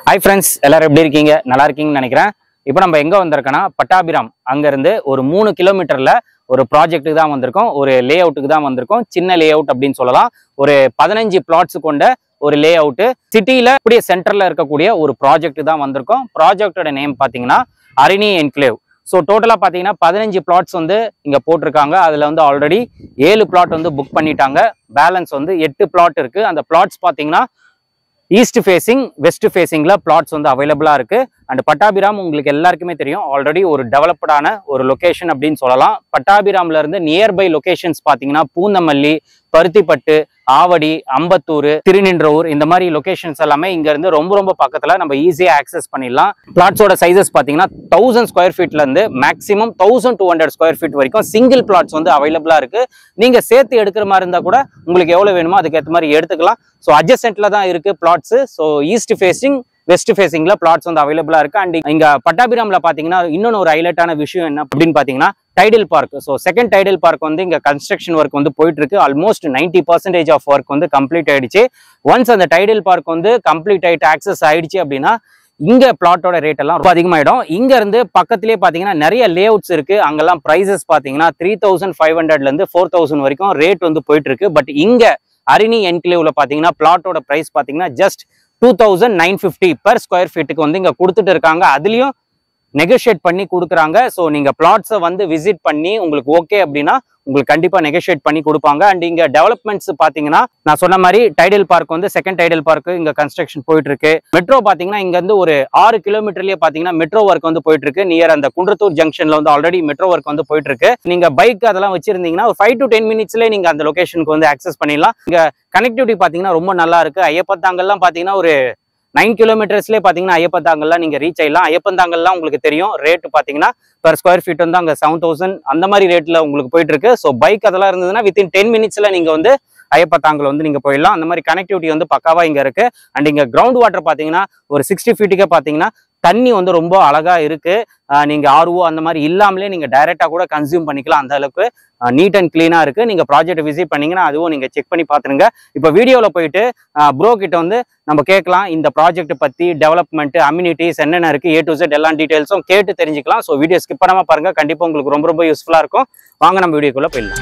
Hi friends எல்லாரும் எப்படி இருக்கீங்க நல்லா இருக்கீங்கன்னு நினைக்கிறேன் இப்போ நம்ம எங்க வந்திருக்கோம்னா பட்டாபிராம் அங்கிருந்து ஒரு மூணு கிலோமீட்டர்ல ஒரு ப்ராஜெக்ட்டுக்கு தான் வந்திருக்கோம் ஒரு லே அவுட்டுக்கு தான் வந்திருக்கோம் சின்ன லே அவுட் அப்படின்னு சொல்லலாம் ஒரு பதினஞ்சு பிளாட்ஸ் கொண்ட ஒரு லே அவுட்டு சிட்டியில அப்படியே சென்டர்ல இருக்கக்கூடிய ஒரு ப்ராஜெக்ட் தான் வந்திருக்கோம் ப்ராஜெக்டோட நேம் பார்த்தீங்கன்னா அரிணி என்க்ளேவ் ஸோ டோட்டலாக பார்த்தீங்கன்னா பதினஞ்சு பிளாட்ஸ் வந்து இங்கே போட்டிருக்காங்க அதில் வந்து ஆல்ரெடி ஏழு பிளாட் வந்து புக் பண்ணிட்டாங்க பேலன்ஸ் வந்து எட்டு பிளாட் இருக்கு அந்த பிளாட்ஸ் பார்த்தீங்கன்னா ஈஸ்ட் ஃபேசிங் வெஸ்ட் ஃபேசிங்ல பிளாட்ஸ் வந்து அவைலபிளா இருக்கு அண்ட் பட்டாபிராம் உங்களுக்கு எல்லாருக்குமே தெரியும் ஆல்ரெடி ஒரு டெவலப்டான ஒரு லொகேஷன் அப்படின்னு சொல்லலாம் பட்டாபிராம்ல இருந்து நியர்பை லொகேஷன்ஸ் பாத்தீங்கன்னா பூந்தமல்லி பருத்திப்பட்டு ஆவடி அம்பத்தூர் திருநின்றவூர் இந்த மாதிரி லொகேஷன்ஸ் எல்லாமே இங்க இருந்து ரொம்ப ரொம்ப பக்கத்துல நம்ம ஈஸியா ஆக்சஸ் பண்ணிடலாம் பிளாட்ஸோட சைசஸ் பாத்தீங்கன்னா தௌசண்ட் ஸ்கொயர் ஃபீட்ல இருந்து maximum thousand two hundred square feet வரைக்கும் சிங்கிள் பிளாட்ஸ் வந்து அவைலபிளா இருக்கு நீங்க சேர்த்து எடுக்கிற மாதிரி இருந்தா கூட உங்களுக்கு எவ்வளவு வேணுமோ அதுக்கேற்ற மாதிரி எடுத்துக்கலாம் ஸோ அட்ஜஸ்டன்ட்ல தான் இருக்கு flats so east facing west ஃபேசிங்ல பிளாட்ஸ் வந்து அவைலபிளா இருக்கு அண்ட் இங்க பட்டாபிராம்ல பாத்தீங்கன்னா இன்னொன்னு ஒரு ஹைலைட்டான விஷயம் என்ன அப்படின்னு பாத்தீங்கன்னா டைடல் பார்க் ஸோ செகண்ட் டைடல் பார்க் வந்து இங்க கன்ஸ்ட்ரக்ஷன் ஒர்க் வந்து போயிட்டு இருக்கு almost ninety percentage of work வந்து கம்ப்ளீட் ஆயிடுச்சு ஒன்ஸ் அந்த டைடல் பார்க் வந்து கம்ப்ளீட் ஆயிட்டு ஆக்சஸ் ஆயிடுச்சு அப்படின்னா இங்க பிளாட்டோட ரேட் எல்லாம் ரொம்ப அதிகமாயிடும் இங்க இருந்து பக்கத்திலே பாத்தீங்கன்னா நிறைய லே அவுட்ஸ் இருக்கு அங்கெல்லாம் பிரைசஸ் பாத்தீங்கன்னா த்ரீ தௌசண்ட் ஃபைவ் ஹண்ட்ரட்ல இருந்து ஃபோர் தௌசண்ட் வரைக்கும் ரேட் வந்து போயிட்டு இருக்கு பட் இங்க அரிணி என்க்ளேவ்ல பாத்தீங்கன்னா பிளாட்டோட பிரைஸ் பாத்தீங்கன்னா just two thousand nine fifty per square ஃபீட்டுக்கு வந்து இங்க கொடுத்துட்டு இருக்காங்க அதுலயும் நெகோஷியேட் பண்ணி கொடுக்குறாங்க ஸோ நீங்க பிளாட்ஸை வந்து விசிட் பண்ணி உங்களுக்கு ஓகே அப்படின்னா உங்களுக்கு கண்டிப்பா நெகோஷியேட் பண்ணி கொடுப்பாங்க அண்ட் இங்க டெவலப்மெண்ட்ஸ் பாத்தீங்கன்னா நான் சொன்ன மாதிரி டைடல் பார்க் வந்து செகண்ட் டைடல் பார்க் இங்க கன்ஸ்ட்ரக்ஷன் போயிட்டு இருக்கு மெட்ரோ பாத்தீங்கன்னா இங்க இருந்து ஒரு ஆறு கிலோமீட்டர்லயே பாத்தீங்கன்னா மெட்ரோ ஒர்க் வந்து போயிட்டு இருக்கு நியர் அந்த குன்றத்தூர் ஜங்ஷன்ல வந்து ஆல்ரெடி மெட்ரோ ஒர்க் வந்து போயிட்டு இருக்கு நீங்க பைக் அதெல்லாம் வச்சிருந்தீங்கன்னா ஒரு ஃபைவ் டு டென் மினிட்ஸ்ல நீங்க அந்த லொகேஷனுக்கு வந்து ஆக்சஸ் பண்ணிடலாம் இங்க கனெக்டிவிட்டி பாத்தீங்கன்னா ரொம்ப நல்லா இருக்கு ஐயப்பத்தாங்கல்லாம் பாத்தீங்கன்னா ஒரு நைன் கிலோமீட்டர்ஸ்லேயே பார்த்தீங்கன்னா ஐயப்பந்தாங்கல்லாம் நீங்கள் ரீச் ஆயிடலாம் ஐயப்பந்தாங்கல்லாம் உங்களுக்கு தெரியும் ரேட்டு பார்த்தீங்கன்னா பர் ஸ்கொயர் ஃபீட் வந்து அங்கே செவன் தௌசண்ட் அந்த மாதிரி ரேட்டில் உங்களுக்கு போயிட்டு இருக்கு ஸோ பைக் அதெல்லாம் இருந்ததுன்னா வித்தின் டென் மினிட்ஸில் நீங்கள் வந்து ஐயப்பத்தாங்கல் வந்து நீங்கள் போயிடலாம் அந்த மாதிரி கனெக்டிவிட்டி வந்து பக்காவா இங்கே இருக்கு அண்ட் இங்கே கிரவுண்ட் வாட்டர் பார்த்தீங்கன்னா ஒரு சிக்ஸ்டி ஃபீட்டுக்கே பார்த்தீங்கன்னா தண்ணி வந்து ரொம்ப அழகா இருக்கு ஆஹ் நீங்க ஆர்ஓ அந்த மாதிரி இல்லாமலே நீங்க டைரக்டா கூட கன்சியூம் பண்ணிக்கலாம் அந்த அளவுக்கு நீட் அண்ட் கிளீனா இருக்கு நீங்க ப்ராஜெக்ட் விசிட் பண்ணீங்கன்னா அதுவும் நீங்க செக் பண்ணி பாத்துருங்க இப்போ வீடியோல போயிட்டு ப்ரோ கிட்ட வந்து நம்ம கேட்கலாம் இந்த ப்ராஜெக்ட் பத்தி டெவலப்மெண்ட் அம்யூனிட்டிஸ் என்னென்ன இருக்கு ஏ டு செட் எல்லா டீடைல்ஸும் கேட்டு தெரிஞ்சுக்கலாம் ஸோ வீடியோ ஸ்கிப் பண்ணாம பாருங்க கண்டிப்பா உங்களுக்கு ரொம்ப ரொம்ப யூஸ்ஃபுல்லா இருக்கும் வாங்க நம்ம வீடியோக்குள்ள போயிடலாம்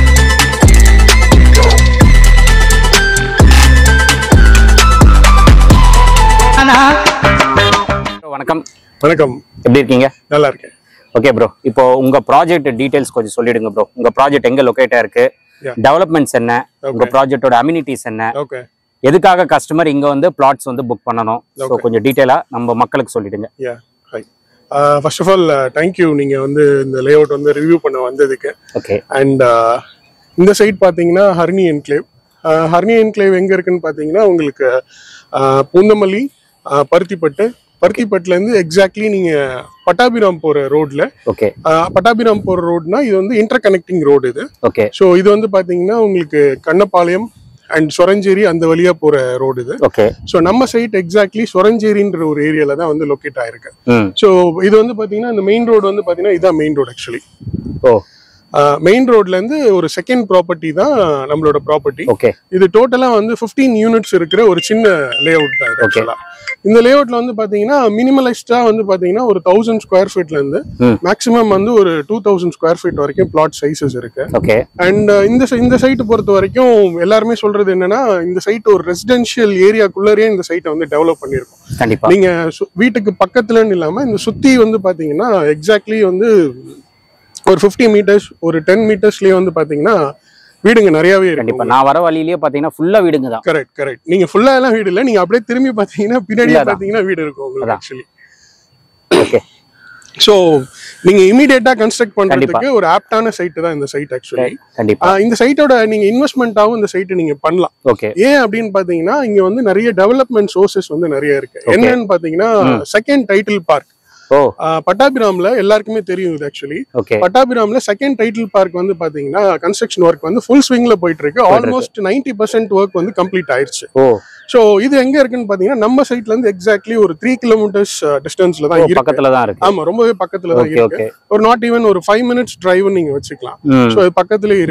வணக்கம் வணக்கம் எப்படி இருக்கீங்க நல்லா இருக்கேன் ஓகே ப்ரோ இப்போ உங்க ப்ராஜெக்ட் டீடைல்ஸ் கொஞ்சம் சொல்லிடுங்க ப்ரோ உங்க ப்ராஜெக்ட் எங்க லொகேட்டா இருக்கு Yeah. டெவலப்மெண்ட்ஸ் என்ன உங்க ஓகே ப்ராஜெக்டோட அம்யூனிட்டிஸ் என்ன ஓகே எதுக்காக கஸ்டமர் இங்க வந்து பிளாட்ஸ் வந்து புக் பண்ணணும் ஸோ Okay. கொஞ்சம் டீடைலா நம்ம மக்களுக்கு சொல்லிடுங்க yeah hi first of all thank you நீங்கள் வந்து இந்த லே அவுட் வந்து ரிவ்யூ பண்ண வந்ததுக்கு ஓகே அண்ட் இந்த சைட் பார்த்தீங்கன்னா ஹர்னி என்க்ளேவ் ஹர்னி என்க்ளேவ் எங்கே இருக்குன்னு பார்த்தீங்கன்னா உங்களுக்கு uh, பூந்தமல்லி uh, பருத்திப்பட்டு பருத்திப்பட்டுலேருந்து எக்ஸாக்ட்லி நீங்கள் பட்டாபிராம் போகிற ரோட்டில் ஓகே பட்டாபிராம் போகிற ரோடுனா இது வந்து இன்டர் கனெக்டிங் ரோடு இது ஓகே ஸோ இது வந்து பார்த்தீங்கன்னா உங்களுக்கு கண்ணப்பாளையம் அண்ட் சொரஞ்சேரி அந்த வழியாக போகிற ரோடு இது ஓகே ஸோ நம்ம சைட் எக்ஸாக்ட்லி சொரஞ்சேரின்ற ஒரு ஏரியால தான் வந்து லொக்கேட் ஆயிருக்கு ம் ஸோ இது வந்து பார்த்தீங்கன்னா இந்த மெயின் ரோடு வந்து பார்த்தீங்கன்னா இதான் மெயின் ரோடு ஆக்சுவலி ஓ மெயின் ரோட்லேருந்து ஒரு செகண்ட் ப்ராப்பர்ட்டி தான் நம்மளோட ப்ராப்பர்ட்டி ஓகே இது டோட்டலாக வந்து ஃபிஃப்டீன் யூனிட்ஸ் இருக்கிற ஒரு சின்ன லே அவுட் தான் Okay. ஆக்சுவலாக இந்த லே அவுட்ல வந்து பார்த்தீங்கன்னா மினிமலைஸ்டா வந்து பார்த்தீங்கன்னா ஒரு தௌசண்ட் ஸ்கொயர் ஃபீட்லேருந்து ம். மேக்ஸிமம் வந்து ஒரு டூ தௌசண்ட் ஸ்கொயர் ஃபீட் வரைக்கும் பிளாட் சைஸஸ் இருக்கு ஓகே அண்ட் இந்த side- இந்த சைட்டு பொறுத்த வரைக்கும் எல்லாருமே சொல்றது என்னன்னா இந்த சைட் ஒரு ரெசிடென்ஷியல் ஏரியாக்குள்ளரே இந்த சைட்டை வந்து டெவலப் பண்ணியிருக்கோம் கண்டிப்பா நீங்க சு- வீட்டுக்கு பக்கத்துலன்னு இல்லாம இந்த சுத்தி வந்து பாத்தீங்கன்னா எக்ஸாக்ட்லி வந்து ஒரு 50 மீட்டர்ஸ் ஒரு டென் மீட்டர்ஸ்லயே வந்து பாத்தீங்கன்னா வீடுங்க நிறையவே கண்டிப்பா இருக்கும் நான் வர வழியிலேயே பாத்தீங்கன்னா ஃபுல்லா வீடுங்க தான் கரெக்ட் கரெக்ட் நீங்க ஃபுல்லா எல்லாம் வீடு இல்ல நீங்க அப்படியே திரும்பி பாத்தீங்கன்னா பின்னாடி இல்ல, அதான். பாத்தீங்கன்னா வீடு இருக்கும் உங்களுக்கு அதான். ஆக்சுவலி ஓகே சோ நீங்க இமிடியேட்டா கன்ஸ்ட்ரக்ட் கண்டிப்பா. பண்றதுக்கு ஒரு ஆப்டான சைட் தான் இந்த சைட் ஆக்சுவலி கண்டிப்பா இந்த சைட்டோட நீங்க இன்வெஸ்ட்மெண்ட்டாவும் இந்த சைட்டை நீங்க பண்ணலாம் ஓகே ஏன் அப்படின்னு பாத்தீங்கன்னா இங்க வந்து நிறைய டெவலப்மெண்ட் சோர்சஸ் வந்து நிறைய இருக்கு Okay. என்னன்னு பாத்தீங்கன்னா ம். செகண்ட் டைட்டில் பார்க் ஓ பட்டாபிராம்ல எல்லாருக்குமே தெரியும் இது ஆக்சுவலி ஓகே பட்டாபிராம்ல செகண்ட் டைட்டில் பார்க் வந்து பாத்தீங்கன்னா கன்ஸ்ட்ரக்ஷன் ஒர்க் வந்து ஃபுல் ஸ்விங்ல போயிட்டு இருக்கு இருக்கு. ஆல்மோஸ்ட் நைன்டி பர்சன்ட் ஒர்க் வந்து கம்ப்ளீட் ஆயிருச்சு ஓ சோ இது எங்க இருக்குன்னு பாத்தீங்கன்னா நம்ம சைட்ல இருந்து எக்ஸாக்ட்லி ஒரு த்ரீ கிலோமீட்டர்ஸ் டிஸ்டன்ஸ்ல ஓ, தான் இருக்கு பக்கத்துல தான் இருக்கு ஆமா ரொம்பவே பக்கத்துல தான் ஓகே இருக்கு ஓகே ஒரு நாட் ஈவன் ஒரு ஃபைவ் மினிட்ஸ் டிரைவ் நீங்க வச்சுக்கலாம் ம் ஸோ இது பக்கத்துலயே இருக்கு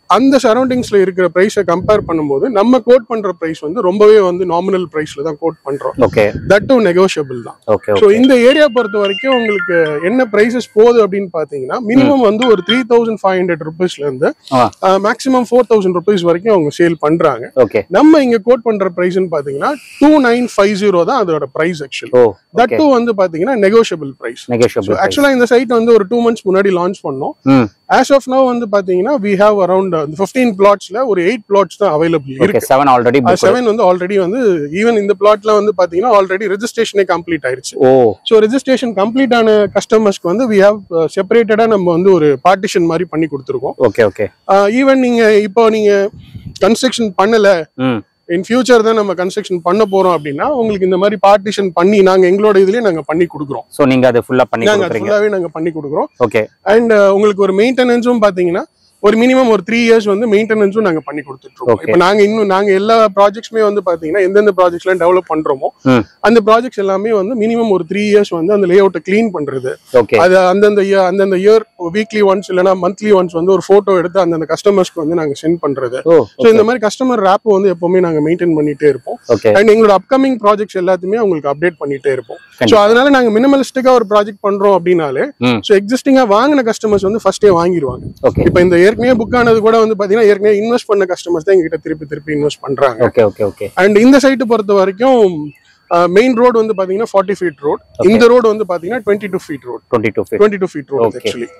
அந்த சரௌண்டிங்ஸ்ல இருக்கிற பிரைஸை கம்பேர் பண்ணும்போது நம்ம கோட் பண்ற பிரைஸ் வந்து ரொம்பவே வந்து நாமினல் பிரைஸ்ல தான் கோட் பண்றோம் ஓகே தட் டு நெகோஷியபிள் தான் ஓகே ஸோ இந்த ஏரியா பொறுத்த வரைக்கும் உங்களுக்கு என்ன பிரைசஸ் போகுது அப்படின்னு பாத்தீங்கன்னா மினிமம் வந்து ஒரு த்ரீ தௌசண்ட் ஃபைவ் ஹண்ட்ரட் ருபீஸ்ல இருந்து ஆ. மேக்ஸிமம் ஃபோர் தௌசண்ட் ருபீஸ் வரைக்கும் அவங்க சேல் பண்றாங்க ஓகே நம்ம இங்க கோட் பண்ற பிரைஸ்னு பாத்தீங்கன்னா டூ நைன் ஃபைவ் ஜீரோ தான் அதோட பிரைஸ் ஆக்சுவலி ஓ தட் டூ வந்து பாத்தீங்கன்னா நெகோஷியபிள் பிரைஸ் நெகோஷியபிள் ஆக்சுவலா இந்த சைட் வந்து ஒரு டூ மந்த்ஸ் முன்னாடி லான்ச் பண்ணோம் ம் ஆஸ் ஆஃப் நோ வந்து பாத்தீங்கன்னா வி ஹேவ் அரௌண்ட் ஃபிஃப்டீன் பிளாட்ஸ்ல ஒரு எயிட் பிளாட்ஸ் தான் அவைலபிள் ஓகே இருக்கு செவன் ஆல்ரெடி புக் செவன் வந்து ஆல்ரெடி வந்து ஈவன் இந்த பிளாட்ல வந்து பாத்தீங்கன்னா ஆல்ரெடி ரெஜிஸ்ட்ரேஷனே கம்ப்ளீட் ஆயிருச்சு ஓ ஸோ ரெஜிஸ்ட்ரேஷன் கம்ப்ளீட் ஆன கஸ்டமர்ஸ்க்கு வந்து வி ஹேவ் செப்பரேட்டடா நம்ம வந்து ஒரு பார்ட்டிஷன் மாதிரி பண்ணி கொடுத்துருக்கோம் ஓகே ஓகே ஈவன் நீங்க இப்போ நீங்க கன்ஸ்ட்ரக்ஷன் பண்ணல ம் இன் ஃபியூச்சர் தான் நம்ம கன்ஸ்ட்ரக்ஷன் பண்ண போறோம் அப்படின்னா உங்களுக்கு இந்த மாதிரி பார்ட்டிஷன் பண்ணி நாங்க எங்களோட இதுலயே நாங்க பண்ணி கொடுக்குறோம் சோ நீங்க அது ஃபுல்லா பண்ணி நாங்க கொடுக்குறீங்க ஃபுல்லாவே நாங்க பண்ணி கொடுக்குறோம் ஓகே அண்ட் உங்களுக்கு ஒரு மெயின்டெனன்ஸும் பாத்தீங்கன்னா ஒரு மினிமம் ஒரு த்ரீ இயர்ஸ் வந்து மெயின்டெனன்ஸும் நாங்க பண்ணி கொடுத்துட்டு இருக்கோம் Okay. இப்போ நாங்க இன்னும் நாங்க எல்லா ப்ராஜெக்ட்ஸ்மே வந்து பாத்தீங்கன்னா எந்தெந்த ப்ராஜெக்ட்ஸ்லாம் டெவலப் பண்றோமோ ம். அந்த ப்ராஜெக்ட்ஸ் எல்லாமே வந்து மினிமம் ஒரு த்ரீ இயர்ஸ் வந்து அந்த லே அவுட்டை க்ளீன் பண்றது ஓகே அது அந்தந்த இயர் அந்தந்த இயர் வீக்லி ஒன்ஸ் இல்லைன்னா மந்த்லி ஒன்ஸ் வந்து ஒரு போட்டோ எடுத்து அந்தந்த கஸ்டமர்ஸ்க்கு வந்து நாங்க சென்ட் பண்றது ஓ ஸோ இந்த மாதிரி கஸ்டமர் ரேப் வந்து எப்பவுமே நாங்க மெயின்டைன் பண்ணிட்டே இருப்போம் ஓகே அண்ட் எங்களோட அப்கமிங் ப்ராஜெக்ட்ஸ் எல்லாத்தையுமே உங்களுக்கு அப்டேட் பண்ணிட்டே இருப்போம் ஸோ கண்டிப்பா. அதனால நாங்க மினிமலிஸ்டிக்கா ஒரு ப்ராஜெக்ட் பண்றோம் அப்படின்னாலே ம். ஸோ எக்ஸிஸ்டிங்கா வாங்கின கஸ்டமர்ஸ் வந்து ஃபர்ஸ்டே வாங்கிடுவாங்க ஓகே இப்போ இந்த ஏற்கனவே புக் ஆனது கூட வந்து பாத்தீங்கன்னா ஏற்கனவே இன்வெஸ்ட் பண்ண கஸ்டமர்ஸ் தான் எங்ககிட்ட திருப்பி திருப்பி இன்வெஸ்ட் பண்றாங்க ஓகே ஓகே ஓகே அண்ட் இந்த சைட்டு பொறுத்த வரைக்கும் மெயின் ரோடு வந்து பாத்தீங்கன்னா ஃபார்ட்டி ஃபீட் ரோட் இந்த ரோடு வந்து பாத்தீங்கன்னா twenty two feet road twenty two feet twenty two feet road Okay. Actually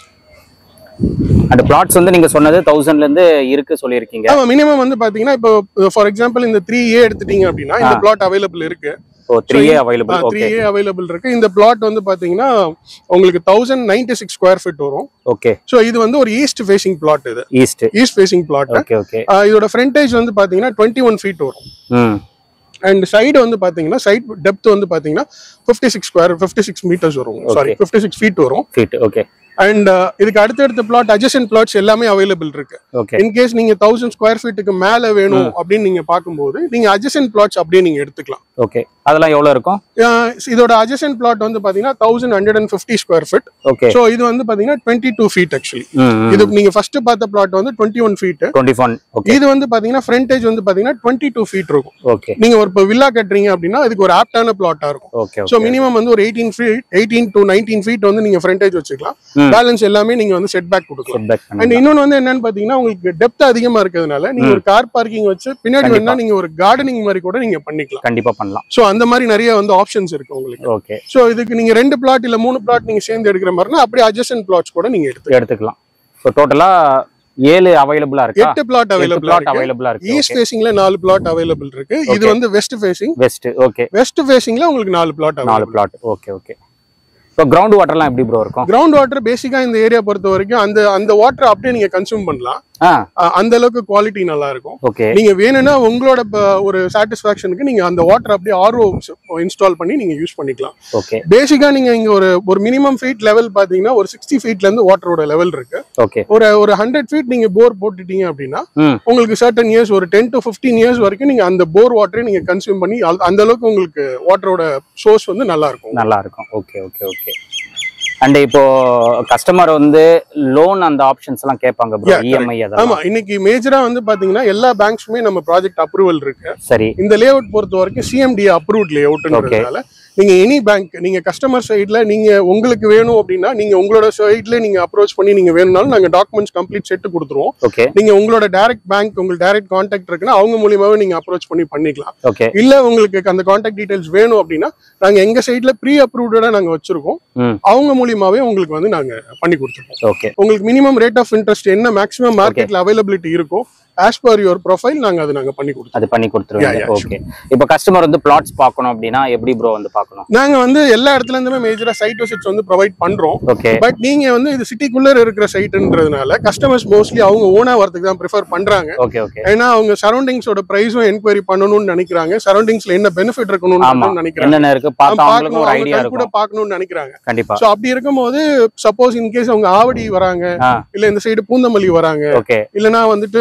அந்த பிளாட்ஸ் வந்து நீங்க சொன்னது தௌசண்ட்ல இருந்து இருக்கு சொல்லியிருக்கீங்க ஆமா மினிமம் வந்து பாத்தீங்கன்னா இப்போ ஃபார் எக்ஸாம்பிள் இந்த த்ரீ ஏ எடுத்துட்டீங்க அப்படின்னா இந்த பிளாட் அவைலபிள் இருக்கு ஓ three A available three okay A available இருக்கு இந்த பிளாட் வந்து பாத்தீங்கன்னா உங்களுக்கு thousand ninety six square feet வரும் ஓகே ஸோ இது வந்து ஒரு ஈஸ்ட் ஃபேசிங் பிளாட் இது east east facing plot okay okay இதோட ஃப்ரண்டேஜ் வந்து பாத்தீங்கன்னா டுவெண்ட்டி ஒன் ஃபீட் வரும் ம் அண்ட் சைடு வந்து பாத்தீங்கன்னா சைட் டெப்த் வந்து பாத்தீங்கன்னா fifty six square fifty six metres வரும் சாரி ஃபிஃப்டி சிக்ஸ் ஃபீட் வரும் ஃபீட் ஓகே அண்ட் இதுக்கு அடுத்தடுத்த பிளாட் அட்ஜசன் பிளாட்ஸ் எல்லாமே அவைலபிள் இருக்கு ஓகே இன்கேஸ் நீங்க தௌசண்ட் ஸ்கொயர் ஃபீட்டுக்கு மேல வேணும் அப்படின்னு நீங்க பார்க்கும்போது நீங்க அட்ஜசன் பிளாட்ஸ் அப்படியே நீங்க எடுத்துக்கலாம் ஓகே அதெல்லாம் எவ்வளவு இருக்கும் அஹ் இதோட அட்ஜசன் பிளாட் வந்து பாத்தீங்கன்னா thousand hundred and fifty square feet okay so இது வந்து பாத்தீங்கன்னா டுவெண்ட்டி டூ ஃபீட் ஆக்சுவலி ம் இது நீங்க ஃபர்ஸ்ட் பார்த்த பிளாட் வந்து twenty one feet twenty one okay இது வந்து பாத்தீங்கன்னா ஃப்ரண்டேஜ் வந்து பாத்தீங்கன்னா டுவெண்ட்டி டூ ஃபீட் இருக்கும் ஓகே நீங்க ஒரு இப்போ வில்லா கட்டுறீங்க அப்படின்னா அதுக்கு ஒரு ஆப்டான பிளாட்டா இருக்கும் ஓகே ஸோ மினிமம் வந்து ஒரு eighteen feet eighteen to nineteen feet வந்து நீங்க ஃப்ரண்டேஜ் வச்சுக்கலாம் ம். பேலன்ஸ் எல்லாமே நீங்க வந்து செட் பேக் கொடுக்கலாம் செட் பேக் அண்ட் இன்னொன்னு வந்து என்னன்னு பாத்தீங்கன்னா உங்களுக்கு டெப்த் அதிகமா இருக்கிறதுனால நீங்க ஒரு கார் பார்க்கிங் வச்சு பின்னாடி கண்டிப்பா. வேணா நீங்க ஒரு கார்டனிங் மாதிரி கூட நீங்க பண்ணிக்கலாம் கண்டிப்பா பண்ணலாம் சோ அந்த மாதிரி நிறைய வந்து ஆப்ஷன்ஸ் இருக்கு உங்களுக்கு ஓகே சோ இதுக்கு நீங்க ரெண்டு பிளாட் இல்ல மூணு பிளாட் நீங்க சேர்ந்து எடுக்கிற மாதிரினா அப்படியே அட்ஜஸ்டன் பிளாட்ஸ் கூட நீங்க எடுத்து எடுத்துக்கலாம் ஸோ டோட்டலா ஏழு அவைலபிளா இருக்கா எட்டு பிளாட் அவைலபிள் பிளாட் அவைலபிளா இருக்கு ஈஸ்ட் ஃபேசிங்ல நாலு பிளாட் அவைலபிள் இருக்கு இது Okay. வந்து west facing west okay west ஃபேசிங்ல உங்களுக்கு நாலு பிளாட் நாலு அவைலபிள் பிளாட் ஓகே ஓகே இப்போ கிரவுண்ட் வாட்டர்லாம் எப்படி ப்ரோ இருக்கும் கிரவுண்ட் வாட்டர் பேசிக்கா இந்த ஏரியா பொறுத்த வரைக்கும் அந்த அந்த வாட்டர் அப்படியே நீங்க கன்சியூம் பண்ணலாம் ஆ அஹ் அந்த அளவுக்கு குவாலிட்டி நல்லா இருக்கும் ஓகே நீங்க வேணும்னா உங்களோட ப- ஒரு சாட்டிஸ்பாக்சனுக்கு நீங்க அந்த வாட்டர் அப்படியே ஆர்ஓ இன்ஸ்டால் பண்ணி நீங்க யூஸ் பண்ணிக்கலாம் ஓகே பேசிக்கா நீங்க இங்க ஒரு ஒரு மினிமம் ஃபீட் லெவல் பாத்தீங்கன்னா ஒரு சிக்ஸ்டி ஃபீட்ல இருந்து வாட்டரோட லெவல் இருக்கு ஓகே ஒரு ஒரு ஹண்ட்ரட் ஃபீட் நீங்க போர் போட்டுட்டீங்க அப்படின்னா ம் உங்களுக்கு சர்டன் இயர்ஸ் ஒரு டென் டு ஃபிஃப்டீன் இயர்ஸ் வரைக்கும் நீங்க அந்த போர் வாட்டரை நீங்க கன்சியூம் பண்ணி அந்த- அந்த அளவுக்கு உங்களுக்கு வாட்டரோட சோர்ஸ் வந்து நல்லா இருக்கும் நல்லா இருக்கும் ஓகே ஓகே ஓகே அண்ட் இப்போ கஸ்டமர் வந்து லோன் அந்த ஆப்ஷன்ஸ் எல்லாம் கேட்பாங்க ப்ரோ Yeah, correct. இஎம்ஐ அதெல்லாம் ஆமா இன்னைக்கு மேஜரா வந்து பாத்தீங்கன்னா எல்லா பேங்க்ஸுமே நம்ம ப்ராஜெக்ட் அப்ரூவல் இருக்கு சரி இந்த லே அவுட் பொறுத்த வரைக்கும் சிஎம்டி அப்ரூவ்ட் லே அவுட்ன்றதுனால நீங்க எனி பேங்க் நீங்க கஸ்டமர் சைட்ல நீங்க உங்களுக்கு வேணும் அப்படின்னா நீங்க உங்களோட சைட்ல நீங்க அப்ரோச் பண்ணி நீங்க வேணும்னாலும் நாங்க டாக்குமெண்ட்ஸ் கம்ப்ளீட் செட் கொடுத்துருவோம் ஓகே நீங்க உங்களோட டைரக்ட் பேங்க் உங்களுக்கு டைரக்ட் கான்டாக்ட் இருக்குன்னா அவங்க மூலியமாவே நீங்க அப்ரோச் பண்ணி பண்ணிக்கலாம் ஓகே இல்ல உங்களுக்கு அந்த கான்டாக்ட் டீடைல்ஸ் வேணும் அப்படின்னா நாங்க எங்க சைட்ல ப்ரீ அப்ரூவ்டா நாங்க வச்சிருக்கோம் ம் அவங்க மூலியமாவே உங்களுக்கு வந்து நாங்க பண்ணி கொடுத்துருக்கோம் ஓகே உங்களுக்கு மினிமம் ரேட் ஆஃப் இன்ட்ரெஸ்ட் என்ன மேக்ஸிமம் மார்க்கெட்ல அவைலபிலிட்டி இருக்கோ ஆஸ் பர் யுவர் ப்ரொஃபைல் நாங்க அதை நாங்க பண்ணி கொடுத்துருவோம் அது பண்ணி கொடுத்துருவீங்க Yeah, yeah, ஓகே இப்போ கஸ்டமர் வந்து பிளாட்ஸ் பார்க்கணும் அப்படின்னா எப்படி ப்ரோ வந்து பார்க்கணும் நாங்க வந்து எல்லா இடத்துல இருந்துமே மேஜரா சைட் விசிட்ஸ் வந்து ப்ரொவைட் பண்றோம் ஓகே பட் நீங்க வந்து இது சிட்டிக்குள்ள இருக்கிற சைட்ன்றதுனால கஸ்டமர்ஸ் மோஸ்ட்லி அவங்க ஓனா வரதுக்கு தான் ப்ரிஃபர் பண்றாங்க ஓகே ஓகே ஏன்னா அவங்க சரௌண்டிங்ஸோட பிரைஸும் என்கொயரி பண்ணணும்னு நினைக்கிறாங்க சரௌண்டிங்ஸ்ல என்ன பெனிஃபிட் ஆமா இருக்கணும்னு நினைக்கிறாங்க என்னென்ன இருக்கு பார்த்தா அவங்களுக்கும் பார்க்கணும் ஒரு அவங்க ஐடியா கண் கூட இருக்கும் பார்க்கணும்னு நினைக்கிறாங்க கண்டிப்பா சோ அப்படி இருக்கும்போது சப்போஸ் இன்கேஸ் அவங்க ஆவடி வராங்க ஆ இல்ல இந்த சைடு பூந்தமல்லி வராங்க ஓகே இல்லனா வந்துட்டு சப்போஸ்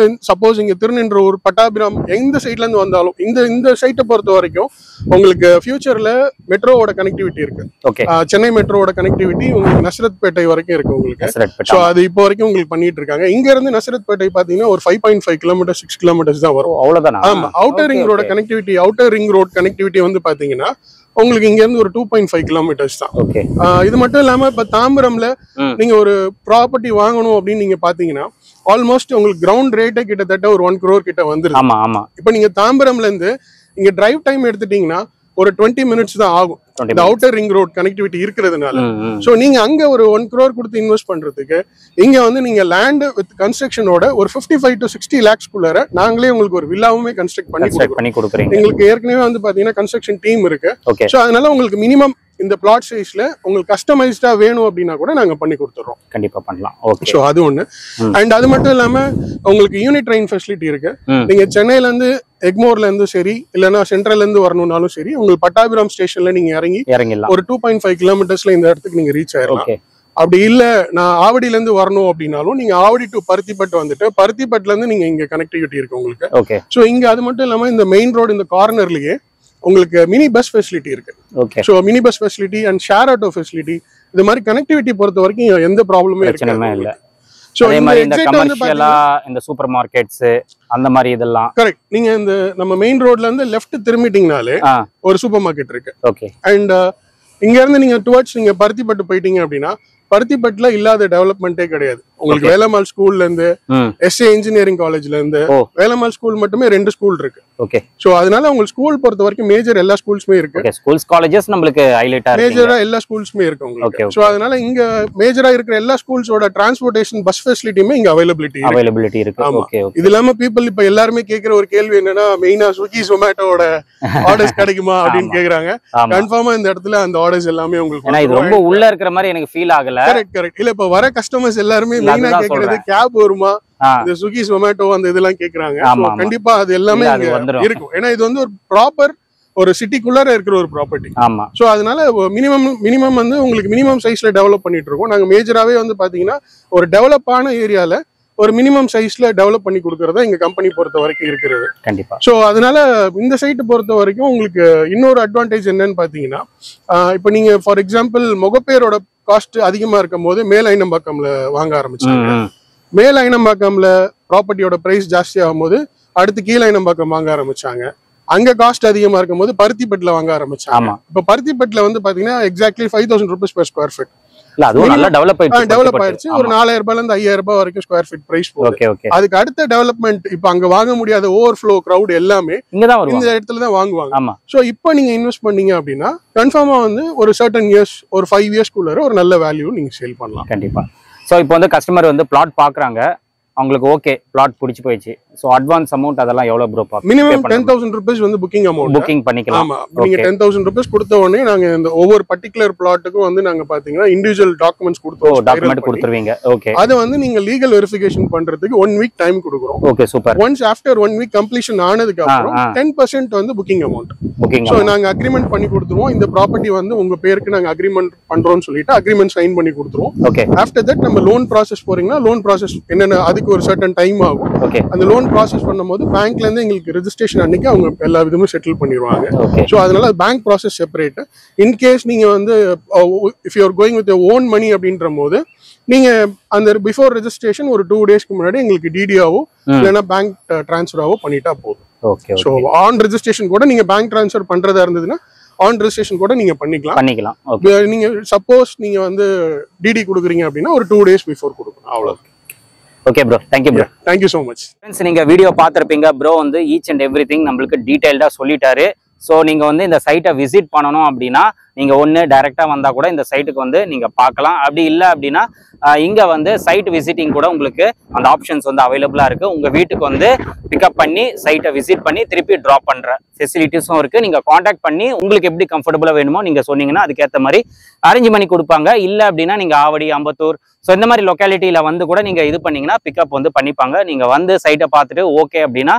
சப்போஸ் இங்க திருநின்றவூர் பட்டாபிராம் எந்த சைட்ல இருந்து வந்தாலும் இந்த இந்த சைட்டை பொறுத்த வரைக்கும் உங்களுக்கு ஃபியூச்சர்ல மெட்ரோவோட கனெக்டிவிட்டி இருக்கு ஓகே ஆஹ் சென்னை மெட்ரோவோட கனெக்டிவிட்டி உங்களுக்கு நசரத்பேட்டை வரைக்கும் இருக்கு உங்களுக்கு நஸ்ரத் ஸோ பெட்டா. அது இப்போ வரைக்கும் உங்களுக்கு பண்ணிட்டு இருக்காங்க இங்க இருந்து நசரத்பேட்டை பாத்தீங்கன்னா ஒரு five point five kilometre six kilometres தான் ஓ, வரும் அவ்வளவுதானா ஆமா அவுட்டர் Okay, ரிங் ரோட okay. Connectivity outer ring road connectivity வந்து பாத்தீங்கன்னா உங்களுக்கு இங்க இருந்து ஒரு டூ பாயிண்ட் ஃபைவ் கிலோமீட்டர்ஸ் தான் ஓகே ஆஹ் இது மட்டும் இல்லாம இப்ப தாம்பரம்ல ம். நீங்க ஒரு ப்ராப்பர்ட்டி வாங்கணும் அப்படின்னு நீங்க பாத்தீங்கன்னா ஆல்மோஸ்ட் உங்களுக்கு கிரவுண்ட் ரேட்டே கிட்டத்தட்ட ஒரு ஒன் crore கிட்ட வந்துருது ஆமா ஆமா இப்போ நீங்க தாம்பரம்ல இருந்து இங்க டிரைவ் டைம் எடுத்துட்டீங்கன்னா ஒரு டுவெண்ட்டி மினிட்ஸ் தான் ஆகும் 20 இந்த அவுட்டர் ரிங் ரோட் கனெக்டிவிட்டி இருக்கிறதுனால ம், ம். சோ நீங்க அங்க ஒரு ஒன் crore கொடுத்து இன்வெஸ்ட் பண்றதுக்கு இங்க வந்து நீங்க லேண்ட் வித் கன்ஸ்ட்ரக்ஷனோட ஒரு 55 ஃபைவ் டு சிக்ஸ்டி லேக்ஸ்குள்ளார நாங்களே உங்களுக்கு ஒரு வில்லாவுமே கன்ஸ்ட்ரக்ட் பண்ணி Construct கொடுக்குறோம் பண்ணி கொடுக்குறீங்க எங்களுக்கு ஏற்கனவே வந்து பாத்தீங்கன்னா கன்ஸ்ட்ரக்ஷன் டீம் இருக்கு ஓகே சோ அதனால உங்களுக்கு மினிமம் இந்த பிளாட் சைஸ்ல உங்களுக்கு கஸ்டமைஸ்டா வேணும் அப்படின்னா கூட நாங்க பண்ணி கொடுத்துறோம் கண்டிப்பா பண்ணலாம் ஓகே சோ அது ஒண்ணு ம். அண்ட் அது மட்டும் இல்லாம உங்களுக்கு யூனிட் ட்ரெயின் ஃபெசிலிட்டி இருக்கு ம். நீங்க சென்னையில இருந்து எக்மோர்ல இருந்து சரி இல்லைன்னா சென்ட்ரல்ல இருந்து வரணும்னாலும் சரி உங்களுக்கு பட்டாபிராம் ஸ்டேஷன்ல நீங்க இறங்கி இறங்கிடலாம் ஒரு டூ பாயிண்ட் ஃபைவ் கிலோமீட்டர்ஸ்ல இந்த இடத்துக்கு நீங்க ரீச் ஆயிடலாம் ஓகே அப்படி இல்ல நான் ஆவடியில இருந்து வரணும் அப்படின்னாலும் நீங்க ஆவடி டு பருத்திப்பட்டு வந்துட்டு பருத்திப்பட்டுல இருந்து நீங்க இங்க கனெக்டிவிட்டி இருக்கு உங்களுக்கு ஓகே சோ இங்க அது மட்டும் இல்லாம இந்த மெயின் ரோடு இந்த கார்னர்லயே உங்களுக்கு மினி பஸ் ஃபெசிலிட்டி இருக்கு okay so mini bus facility and share auto facility இது மாதிரி கனெக்டிவிட்டி பொறுத்த வரைக்கும் எந்த ப்ராப்ளமே பிரச்சனையுமே இல்ல. ஸோ அதே இந்த மாதிரி இந்த எக்ஸைட் வந்து கமர்ஷியலா இந்த சூப்பர் மார்க்கெட்ஸ் அந்த மாதிரி இதெல்லாம் கரெக்ட் நீங்க இந்த நம்ம மெயின் ரோட்ல இருந்து லெஃப்ட் திரும்பிட்டீங்கனாலே ஆ ஒரு சூப்பர் மார்க்கெட் இருக்கு ஓகே அண்ட் இங்க இருந்து நீங்க டுவர்ட்ஸ் நீங்க பருத்திப்பட்டு போயிட்டீங்க அப்படின்னா பருத்திப்பட்டுல இல்லாத டெவலப்மெண்ட்டே கிடையாது உங்களுக்கு Okay. வேலம்மாள் ஸ்கூல்ல இருந்து ம் எஸ்ஏ இன்ஜினியரிங் காலேஜ்ல இருந்து ஓ. வேலம்மாள் ஸ்கூல் மட்டுமே ரெண்டு ஸ்கூல் இருக்கு ஓகே ஸோ அதனால உங்களுக்கு ஸ்கூல் பொறுத்த வரைக்கும் மேஜர் எல்லா ஸ்கூல்ஸுமே இருக்கு ஓகே ஸ்கூல்ஸ் காலேஜஸ் நம்மளுக்கு ஹைலைட்டா இருக்கு மேஜரா எல்லா ஸ்கூல்ஸுமே இருக்கு Okay, உங்களுக்கு okay. ஸோ அதனால இங்க மேஜரா இருக்கிற எல்லா ஸ்கூல்ஸோட டிரான்ஸ்போர்டேஷன் பஸ் ஃபெசிலிட்டியுமே இங்க அவைலபிலிட்டி இருக்கு அவைலபிலிட்டி இருக்கு ஆமா. ஓகே ஓகே இது இல்லாம பீப்புள் இப்ப எல்லாருமே கேக்குற ஒரு கேள்வி என்னன்னா மெயினா ஸ்விக்கி ஜொமேட்டோட ஆர்டர்ஸ் கிடைக்குமா அப்படின்னு ஆமா. கேக்குறாங்க ஆமா கன்ஃபார்மா இந்த இடத்துல அந்த ஆர்டர்ஸ் எல்லாமே உங்களுக்கு ஏன்னா இது ரொம்ப உள்ள இருக்கிற மாதிரி எனக்கு ஃபீல் ஆகல கரெக்ட் கரெக்ட் இல்ல இப்ப வர கஸ்டமர்ஸ் எல்லாருமே இல்ல, மெயினா அதுதான் கேக்குறது சொல்றேன். கேப் வருமா ஆ இந்த ஸ்விக்கி ஜொமேட்டோ அந்த இதெல்லாம் கேக்குறாங்க So, ஆமா, ஆமா. கண்டிப்பா அது எல்லாமே இல்ல, அது இங்க வந்துரும். இருக்கும் ஏன்னா இது வந்து ஒரு ப்ராப்பர் ஒரு சிட்டிக்குள்ளார இருக்கிற ஒரு ப்ராப்பர்ட்டி ஆமா ஸோ அதனால மினிமம் மினிமம் வந்து உங்களுக்கு மினிமம் சைஸ்ல டெவலப் பண்ணிட்டு இருக்கோம் நாங்க மேஜராவே வந்து பாத்தீங்கன்னா ஒரு டெவலப்பான ஏரியால ஒரு மினிமம் சைஸ்ல டெவலப் பண்ணி கொடுக்கறதா எங்க கம்பெனி பொறுத்த வரைக்கும் இருக்கிறது கண்டிப்பா ஸோ அதனால இந்த சைட்டு பொறுத்த வரைக்கும் உங்களுக்கு இன்னொரு அட்வான்டேஜ் என்னன்னு பாத்தீங்கன்னா ஆஹ் இப்போ நீங்க ஃபார் எக்ஸாம்பிள் முகப்பேரோட காஸ்ட் அதிகமா இருக்கும் போது மேல் ஐனம்பாக்கம்ல வாங்க ஆரம்பிச்சாங்க ம், ம். மேல் ஐனம்பாக்கம்ல ப்ராப்பர்ட்டியோட பிரைஸ் ஜாஸ்தி ஆகும்போது அடுத்து கீழ் ஐனம்பாக்கம் வாங்க ஆரம்பிச்சாங்க அங்க காஸ்ட் அதிகமா இருக்கும் போது பருத்திப்பட்டுல வாங்க ஆரம்பிச்சாங்க ஆமா இப்ப பருத்திப்பட்டுல வந்து பாத்தீங்கன்னா exactly five thousand rupees per square feet இல்ல அதுவும் நல்லா டெவலப் ஆயிடுச்சு டெவலப் ஆயிடுச்சு ஒரு நாலாயிரம் ரூபாய்ல இருந்து ஐயாயிரம் ரூபாய் வரைக்கும் ஸ்கொயர் ஃபீட் பிரைஸ் போகுது ஓகே ஓகே அதுக்கு அடுத்த டெவலப்மெண்ட் இப்ப அங்க வாங்க முடியாத ஓவர் ஃப்ளோ கிரவுட் எல்லாமே இங்க தான் இந்த வருவாங்க இடத்துல தான் வாங்குவாங்க ஆமா ஸோ இப்போ நீங்க இன்வெஸ்ட் பண்ணீங்க அப்படின்னா கன்ஃபார்மா வந்து ஒரு சர்டன் இயர்ஸ் ஒரு ஃபைவ் இயர்ஸ்க்குள்ளார ஒரு நல்ல வேல்யூ நீங்க சேல் பண்ணலாம் கண்டிப்பா சோ இப்போ வந்து கஸ்டமர் வந்து பிளாட் பாக்குறாங்க அவங்களுக்கு ஓகே பிளாட் பிடிச்சி போயிடுச்சு சோ அட்வான்ஸ் அமௌண்ட் அதெல்லாம் எவ்வளவு bro minimum ten thousand rupees வந்து புக்கிங் அமௌண்ட் புக்கிங் பண்ணிக்கலாம் ஆமா நீங்க Okay. டென் தௌசண்ட் ருபீஸ் கொடுத்த உடனே நாங்க இந்த ஒவ்வொரு பர்டிகுலர் பிளாட்டுக்கும் வந்து நாங்க பாத்தீங்கன்னா இண்டிவிஜுவல் டாக்குமெண்ட்ஸ் ஓ கொடுத்தோம் டாக்குமெண்ட் கொடுத்துருவீங்க ஓகே அதை வந்து நீங்க லீகல் வெரிஃபிகேஷன் பண்றதுக்கு ஒன் வீக் டைம் கொடுக்குறோம் okay super once after one week completion ஆனதுக்கு அப்புறம் ஆ. டென் பர்சன்ட் வந்து புக்கிங் அமௌண்ட் புக்கிங் ஸோ நாங்க அக்ரிமெண்ட் பண்ணி கொடுத்துருவோம் இந்த ப்ராப்பர்ட்டி வந்து உங்க பேருக்கு நாங்க அக்ரிமெண்ட் பண்றோம்னு சொல்லிட்டு அக்ரிமெண்ட் சைன் பண்ணி கொடுத்துருவோம் ஓகே ஆஃப்டர் தட் நம்ம லோன் ப்ராசஸ் போறீங்கன்னா லோன் ப்ராசஸ் என்னென்ன அதுக்கு ஒரு சர்டன் டைம் ஆகும் ஓகே அந்த லோன் ப்ராசஸ் பண்ணும்போது பேங்க்ல இருந்து எங்களுக்கு ரெஜிஸ்ட்ரேஷன் அன்னைக்கு அவங்க எல்லா விதமும் செட்டில் பண்ணிடுவாங்க ஓகே ஸோ அதனால பேங்க் ப்ராசஸ் செப்பரேட் இன்கேஸ் நீங்க வந்து if you're going with own money அப்படின்ற போது நீங்க அந்த பிஃபோர் ரெஜிஸ்ட்ரேஷன் ஒரு டூ டேஸ்க்கு முன்னாடி எங்களுக்கு டிடியாவோ ம். இல்லைன்னா பேங்க் ட்ரான்ஸ்ஃபராவோ பண்ணிட்டா போதும் ஓகே ஸோ ஆன் ரெஜிஸ்ட்ரேஷன் கூட நீங்க பேங்க் ட்ரான்ஸ்ஃபர் பண்றதா இருந்ததுன்னா ஆன் ரெஜிஸ்ட்ரேஷன் கூட நீங்க பண்ணிக்கலாம் பண்ணிக்கலாம் ஓகே இப்ப நீங்க சப்போஸ் நீங்க வந்து டிடி கொடுக்குறீங்க அப்படின்னா ஒரு டூ டேஸ் பிஃபோர் கொடுக்கணும் அவ்வளோ okay bro thank you bro thank you so much friends நீங்க வீடியோ பார்த்துருப்பீங்க ப்ரோ வந்து ஈச் அண்ட் எவ்ரி திங் நம்மளுக்கு டீடைல்டா சொல்லிட்டாரு ஸோ நீங்க வந்து இந்த சைட்டை விசிட் பண்ணணும் அப்படின்னா நீங்க ஒன்று டைரக்டா வந்தா கூட இந்த சைட்டுக்கு வந்து நீங்க பார்க்கலாம் அப்படி இல்லை அப்படின்னா ஆஹ், இங்க வந்து சைட் விசிட்டிங் கூட உங்களுக்கு அந்த ஆப்ஷன்ஸ் வந்து அவைலபிளா இருக்கு உங்க வீட்டுக்கு வந்து பிக்கப் பண்ணி சைட்டை விசிட் பண்ணி திருப்பி ட்ராப் பண்ற ஃபெசிலிட்டிஸும் இருக்கு நீங்க காண்டாக்ட் பண்ணி உங்களுக்கு எப்படி கம்ஃபர்டபுளா வேணுமோ நீங்க சொன்னீங்கன்னா அதுக்கேற்ற மாதிரி அரேஞ்ச் பண்ணி கொடுப்பாங்க இல்லை அப்படின்னா நீங்க ஆவடி அம்பத்தூர் ஸோ இந்த மாதிரி லொக்காலிட்டியில வந்து கூட நீங்க இது பண்ணீங்கன்னா பிக்கப் வந்து பண்ணிப்பாங்க நீங்க வந்து சைட்டை பார்த்துட்டு ஓகே அப்படின்னா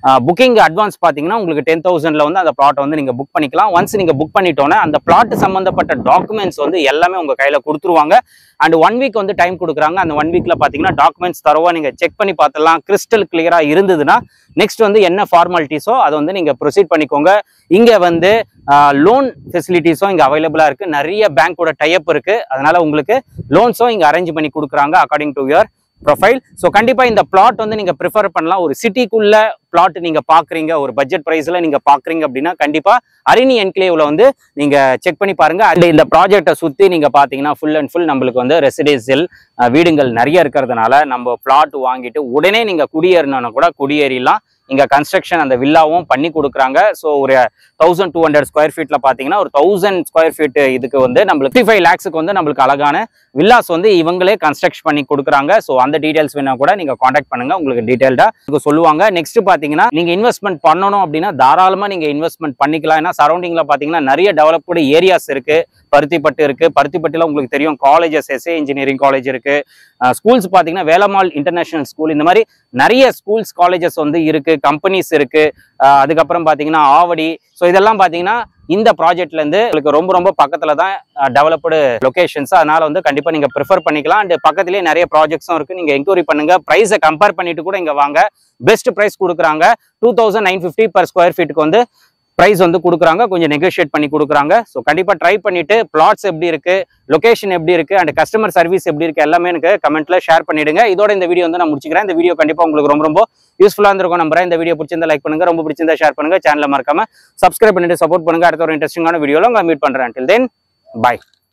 புக்கிங் அட்வான்ஸ் பார்த்தீங்கன்னா உங்களுக்கு டென் தௌசண்ட்ல வந்து அந்த பிளாட் வந்து நீங்க புக் பண்ணிக்கலாம் ஒன்ஸ் நீங்க புக் பண்ணிட்டோன்னே அந்த பிளாட் சம்பந்தப்பட்ட டாக்குமெண்ட்ஸ் வந்து எல்லாமே உங்க கையில கொடுத்துருவாங்க அண்ட் ஒன் வீக் வந்து டைம் கொடுக்குறாங்க அந்த ஒன் வீக்ல பாத்தீங்கன்னா டாக்குமெண்ட்ஸ் தரவா நீங்க செக் பண்ணி பார்த்துலாம் கிறிஸ்டல் கிளியரா இருந்ததுன்னா நெக்ஸ்ட் வந்து என்ன ஃபார்மாலிட்டிஸோ அதை வந்து நீங்க ப்ரொசீட் பண்ணிக்கோங்க இங்க வந்து லோன் ஃபெசிலிட்டிஸும் இங்க அவைலபிளா இருக்கு நிறைய பேங்க்கோட டைப் இருக்கு அதனால உங்களுக்கு லோன்ஸும் இங்க அரேஞ்ச் பண்ணி கொடுக்குறாங்க according to your profile so கண்டிப்பா இந்த பிளாட் வந்து நீங்க ப்ரிஃபர் பண்ணலாம் ஒரு சிட்டிக்குள்ள பிளாட் நீங்க பாக்குறீங்க ஒரு பட்ஜெட் பிரைஸ்ல நீங்க பாக்குறீங்க அப்படின்னா கண்டிப்பா அரிணி என்க்ளேவ்ல வந்து நீங்க செக் பண்ணி பாருங்க அண்ட் இந்த ப்ராஜெக்டை சுத்தி நீங்க பாத்தீங்கன்னா ஃபுல் அண்ட் ஃபுல் நம்மளுக்கு வந்து ரெசிடென்சியல் வீடுகள் நிறைய இருக்கிறதுனால நம்ம பிளாட் வாங்கிட்டு உடனே நீங்க குடியேறினா கூட குடியேறிலாம் இங்க கன்ஸ்ட்ரக்ஷன் அந்த வில்லாவும் பண்ணி கொடுக்குறாங்க ஸோ ஒரு தௌசண்ட் டூ ஹண்ட்ரட் ஸ்கொயர் ஃபீட்ல பாத்தீங்கன்னா ஒரு தௌசண்ட் ஸ்கொயர் ஃபீட் இதுக்கு வந்து நம்மளுக்கு ஃபிஃப்டி ஃபைவ் லேக்ஸுக்கு வந்து நம்மளுக்கு அழகான வில்லாஸ் வந்து இவங்களே கன்ஸ்ட்ரக்ட் பண்ணி கொடுக்குறாங்க ஸோ அந்த டீடைல்ஸ் வேணா கூட நீங்க காண்டாக்ட் பண்ணுங்க உங்களுக்கு டீடைல்டா சொல்லுவாங்க நெக்ஸ்ட் பாத்தீங்கன்னா நீங்க இன்வெஸ்ட்மெண்ட் பண்ணணும் அப்படின்னா தாராளமா நீங்க இன்வெஸ்ட்மெண்ட் பண்ணிக்கலாம் ஏன்னா சரௌண்டிங்ல பாத்தீங்கன்னா நிறைய டெவலப்டு ஏரியாஸ் இருக்கு பருத்திப்பட்டு இருக்கு பருத்திப்பட்டுல உங்களுக்கு தெரியும் காலேஜஸ் எஸ்ஏ இன்ஜினியரிங் காலேஜ் இருக்கு ஸ்கூல்ஸ் பாத்தீங்கன்னா வேலம்மாள் இன்டர்நேஷனல் ஸ்கூல் இந்த மாதிரி நிறைய ஸ்கூல்ஸ் காலேஜஸ் வந்து இருக்கு கம்பெனிஸ் இருக்கு அஹ் அதுக்கப்புறம் பாத்தீங்கன்னா ஆவடி ஸோ இதெல்லாம் பாத்தீங்கன்னா இந்த ப்ராஜெக்ட்ல இருந்து உங்களுக்கு ரொம்ப ரொம்ப பக்கத்துல தான் டெவலப்டு லொகேஷன்ஸ் அதனால வந்து கண்டிப்பா நீங்க ப்ரிஃபர் பண்ணிக்கலாம் அண்ட் பக்கத்துலேயே நிறைய ப்ராஜெக்ட்ஸும் இருக்கு நீங்க என்கொயரி பண்ணுங்க ப்ரைஸை கம்பேர் பண்ணிட்டு கூட இங்க வாங்க பெஸ்ட் ப்ரைஸ் கொடுக்குறாங்க two thousand nine fifty per square ஃபீட்டுக்கு வந்து ப்ரைஸ் வந்து கொடுக்குறாங்க கொஞ்சம் நெகோஷியேட் பண்ணி கொடுக்குறாங்க ஸோ கண்டிப்பாக ட்ரை பண்ணிட்டு பிளாட்ஸ் எப்படி இருக்கு லொகேஷன் எப்படி இருக்கு அண்ட் கஸ்டமர் சர்வீஸ் எப்படி இருக்கு எல்லாமே எனக்கு கமெண்ட்ல ஷேர் பண்ணிடுங்க இதோட இந்த வீடியோ வந்து நான் முடிச்சுக்கிறேன் இந்த வீடியோ கண்டிப்பாக உங்களுக்கு ரொம்ப ரொம்ப யூஸ்ஃபுல்லாக இருந்திருக்கும் நம்புறேன் இந்த வீடியோ பிடிச்சிருந்தா லைக் பண்ணுங்க ரொம்ப பிடிச்சிருந்தா ஷேர் பண்ணுங்க சேனலை மறக்காம சப்ஸ்கிரைப் பண்ணிட்டு சப்போர்ட் பண்ணுங்க அடுத்த ஒரு இன்ட்ரெஸ்டிங்கான வீடியோல உங்களை மீட் பண்றேன் டில் தென் பாய்